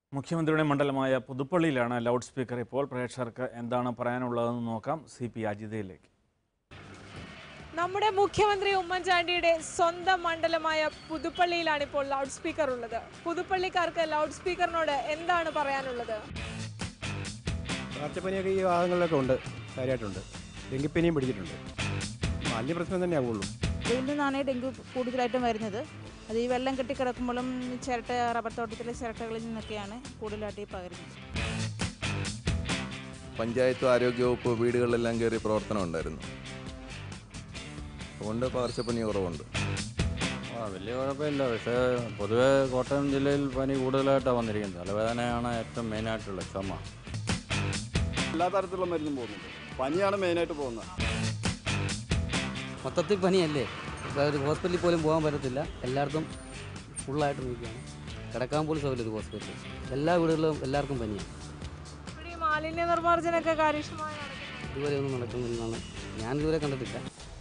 മുഖ്യമന്ത്രിയുടെ മണ്ഡലമായ പുതുപ്പള്ളിയിലാണ് loud speaker ഇപ്പോൾ പ്രേക്ഷകർക്ക് എന്താണ് പറയാനുള്ളതെന്ന് നോക്കാം സി പി അജിതയിലേക്ക് നമ്മുടെ മുഖ്യമന്ത്രി ഉമ്മൻചാണ്ടിയുടെ സ്വന്തം മണ്ഡലമായ പുതുപ്പള്ളിയിലാണ് ഇപ്പോൾ ലൗഡ് സ്പീക്കർ ഉള്ളത് പുതുപ്പള്ളിക്കാർക്ക് ലൗഡ് സ്പീക്കറിനോട് എന്താണ് പറയാനുള്ളത് പകർച്ചപ്പനിയൊക്കെ ഈ ഭാഗങ്ങളിലൊക്കെ ഉണ്ട് കാര്യമായിട്ടുണ്ട് ഡെങ്കിപ്പനിയും പിടിച്ചിട്ടുണ്ട് വലിയ പ്രശ്നം തന്നെ ആവുള്ളൂ ഇതിൽ നിന്നാണ് ഡെങ്കു കൂടുതലായിട്ടും വരുന്നത് അത് ഈ വെള്ളം കെട്ടിക്കിടക്കുമ്പോഴും ചിരട്ട റബ്ബർ തോട്ടത്തിലെ ചിരട്ടകളിൽ നിന്നൊക്കെയാണ് കൂടുതലായിട്ട് ഈ പകരുന്നത് പഞ്ചായത്ത് ആരോഗ്യവകുപ്പ് വീടുകളിലെല്ലാം കയറി പ്രവർത്തനം ഉണ്ടായിരുന്നു അതുകൊണ്ട് പകർച്ചപ്പനി കുറവുണ്ട് ആ വലിയ കുഴപ്പമില്ല പക്ഷേ പൊതുവെ കോട്ടയം ജില്ലയിൽ പനി കൂടുതലായിട്ടാണ് വന്നിരിക്കുന്നത് തലവേദനയാണ് ഏറ്റവും മെയിനായിട്ടുള്ള ചുമ എല്ലാ തരത്തിലുള്ള മരുന്നും പോകുന്നുണ്ട് പനിയാണ് മെയിനായിട്ട് പോകുന്നത് മൊത്തത്തിൽ പനിയല്ലേ ഇപ്പോൾ ഒരു ഹോസ്പിറ്റലിൽ പോലും പോകാൻ പറ്റത്തില്ല എല്ലായിടത്തും ഫുള്ളായിട്ട് നിൽക്കുകയാണ് കിടക്കാൻ പോലും സൗകര്യം ഒരു ഹോസ്പിറ്റലിൽ എല്ലാ വീടുകളിലും എല്ലാവർക്കും പനിയാണ് ഇവിടെ ഈ മാലിന്യ നിർമ്മാർജ്ജനമൊക്കെ കാര്യക്ഷമമായി നടക്കുന്നുണ്ടോ? ഇതുവരെ ഒന്നും നടക്കുന്നില്ലെന്നാണ് ഞാൻ ഇതുവരെ കണ്ടിട്ടില്ല